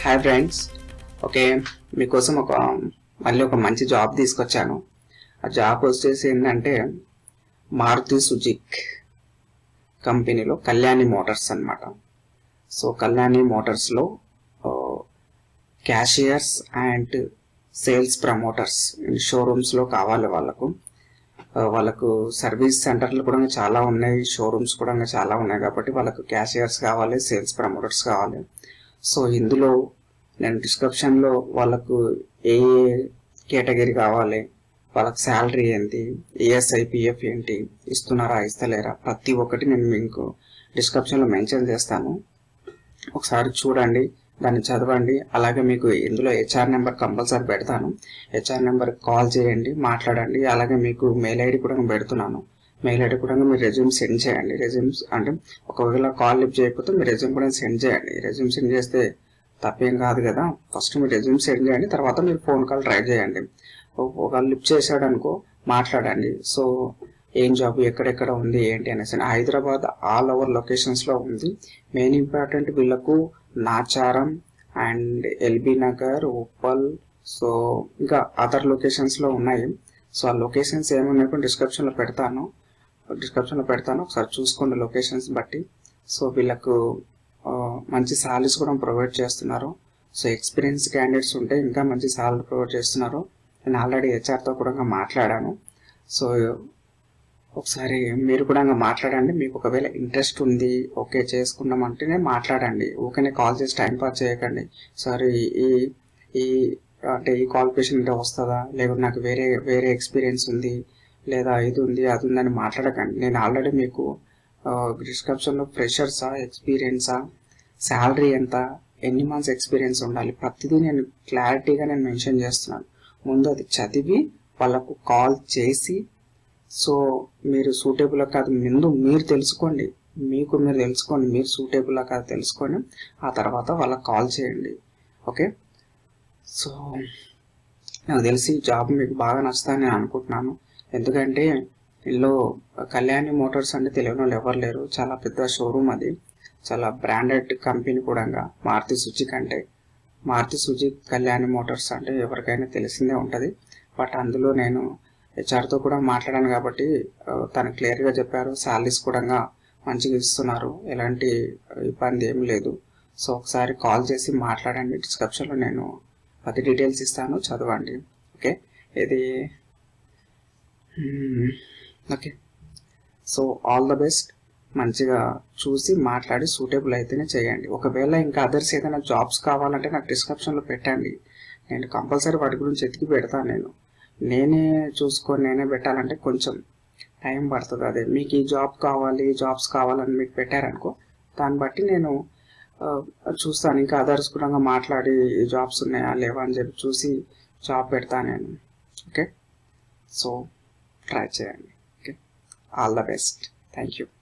hi friends okay మీకోసం ఒక మళ్ళీ ఒక మంచి జాబ్ తీసుకొచ్చాను ఆ జాబ్ వచ్చేసి ఏంటంటే మారుతి సుజిక్ కంపెనీలో కళ్యాణి మోటార్స్ అన్నమాట సో కళ్యాణి మోటార్స్లో క్యాషియర్స్ అండ్ సేల్స్ ప్రమోటర్స్ షోరూమ్స్లో కావాలి వాళ్ళకు ఆ, వాళ్ళకు సర్వీస్ సెంటర్లు కూడా చాలా ఉన్నాయి షోరూమ్స్ కూడా చాలా ఉన్నాయి కాబట్టి వాళ్ళకు క్యాషియర్స్ కావాలి సేల్స్ ప్రమోటర్స్ కావాలి సో ఇందులో నేను డిస్క్రిప్షన్లో వాళ్ళకు ఏ కేటగిరీ కావాలి వాళ్ళకి శాలరీ ఏంటి ఈఎస్ఐ పిఎఫ్ ఏంటి ఇస్తున్నారా ఇస్తలేరా ప్రతి ఒక్కటి నేను మీకు డిస్క్రిప్షన్లో మెన్షన్ చేస్తాను ఒకసారి చూడండి దాన్ని చదవండి అలాగే మీకు ఇందులో హెచ్ఆర్ నెంబర్ కంపల్సరీ పెడతాను హెచ్ఆర్ నెంబర్ కాల్ చేయండి మాట్లాడండి అలాగే మీకు మెయిల్ ఐడి కూడా నేను పెడుతున్నాను మెయిల్ ఐడి కూడా మీరు రెజ్యూమ్ సెండ్ చేయండి రెజ్యూమ్స్ అంటే ఒకవేళ కాల్ లిఫ్ట్ చేయకపోతే మీరు రెజ్యూమ్ కూడా సెండ్ చేయండి రెజ్యూమ్ సెండ్ చేస్తే తప్పేం కాదు కదా ఫస్ట్ మీరు రెజ్యూమ్ సెండ్ చేయండి తర్వాత మీరు ఫోన్ కాల్ ట్రై చేయండి ఒక- ఒకవేళ లిఫ్ట్ చేశాడు అనుకో మాట్లాడండి సో ఏం జాబ్ ఎక్కడెక్కడ ఉంది ఏంటి అనేసి హైదరాబాద్ ఆల్ ఓవర్ లొకేషన్స్ లో ఉంది మెయిన్ ఇంపార్టెంట్ వీళ్ళకు నాచారం అండ్ ఎల్బీ నగర్ ఉప్పల్ సో ఇంకా అదర్ లొకేషన్స్ లో ఉన్నాయి సో ఆ లొకేషన్స్ ఏమున్నాయో డిస్క్రిప్షన్ లో పెడతాను డిస్క్రిప్షన్ లో పెడతాను ఒకసారి చూసుకోండి లొకేషన్స్ బట్టి సో వీళ్ళకు ఆ, మంచి సాలరీస్ కూడా ప్రొవైడ్ చేస్తున్నారు సో ఎక్స్పీరియన్స్ క్యాండిడేట్స్ ఉంటే ఇంకా మంచి సాలరీ ప్రొవైడ్ చేస్తున్నారు నేను ఆల్రెడీ హెచ్ఆర్తో కూడా మాట్లాడాను సో ఒకసారి మీరు కూడా మాట్లాడండి మీకు ఒకవేళ ఇంట్రెస్ట్ ఉంది ఓకే చేసుకున్నాం అంటేనే మాట్లాడండి ఓకేనే కాల్ చేసి టైం పాస్ చేయకండి సార్ ఈ ఈ అంటే ఈ క్వాలిఫికేషన్ అంటే వస్తుందా లేకుంటే నాకు వేరే వేరే ఎక్స్పీరియన్స్ ఉంది లేదా ఇది ఉంది అది ఉందని మాట్లాడకండి నేను ఆల్రెడీ మీకు డిస్క్రిప్షన్లో ఫ్రెషర్సా ఎక్స్పీరియన్సా శాలరీ ఎంత ఎన్ని మంత్స్ ఎక్స్పీరియన్స్ ఉండాలి ప్రతిదీ నేను క్లారిటీగా నేను మెన్షన్ చేస్తున్నాను ముందు అది చదివి వాళ్ళకు కాల్ చేసి సో మీరు సూటబుల్ కాదు ముందు మీరు తెలుసుకోండి మీకు మీరు తెలుసుకోండి మీరు సూటబుల్ కాదు తెలుసుకొని ఆ తర్వాత వాళ్ళకి కాల్ చేయండి ఓకే సో నాకు తెలిసి జాబ్ మీకు బాగా నచ్చుతుందని నేను అనుకుంటున్నాను ఎందుకంటే ఇందులో కళ్యాణి మోటార్స్ అంటే తెలియని వాళ్ళు ఎవరు లేరు చాలా పెద్ద షోరూమ్ అది చాలా బ్రాండెడ్ కంపెనీ కూడా మారుతి సుజుకి అంటే మారుతి సుజుకి కళ్యాణి మోటార్స్ అంటే ఎవరికైనా తెలిసిందే ఉంటుంది బట్ అందులో నేను హెచ్ఆర్తో కూడా మాట్లాడాను కాబట్టి ఆ, తను క్లియర్గా చెప్పారు శాలరీస్ కూడా మంచిగా ఇస్తున్నారు ఎలాంటి ఇబ్బంది ఏం లేదు సో ఒకసారి కాల్ చేసి మాట్లాడండి డిస్క్రిప్షన్లో నేను పది డీటెయిల్స్ ఇస్తాను చదవండి ఓకే ఇది okay so all the best మంచిగా చూసి మాట్లాడి సూటబుల్ అయితేనే చేయండి ఒకవేళ ఇంకా అదర్స్ ఏదైనా జాబ్స్ కావాలంటే నాకు డిస్క్రిప్షన్లో పెట్టండి నేను కంపల్సరీ వాటి గురించి ఎతికి పెడతాను నేను నేనే చూసుకొని నేనే పెట్టాలంటే కొంచెం టైం పడుతుంది అదే మీకు ఈ జాబ్ కావాలి ఈ జాబ్స్ కావాలని మీకు పెట్టారనుకో దాన్ని బట్టి నేను ఆ, చూస్తాను ఇంకా అదర్స్ కూడా మాట్లాడి ఈ జాబ్స్ ఉన్నాయా లేవా అని చెప్పి చూసి జాబ్ పెడతాను నేను ఓకే సో ట్రై చేయండి okay all the best thank you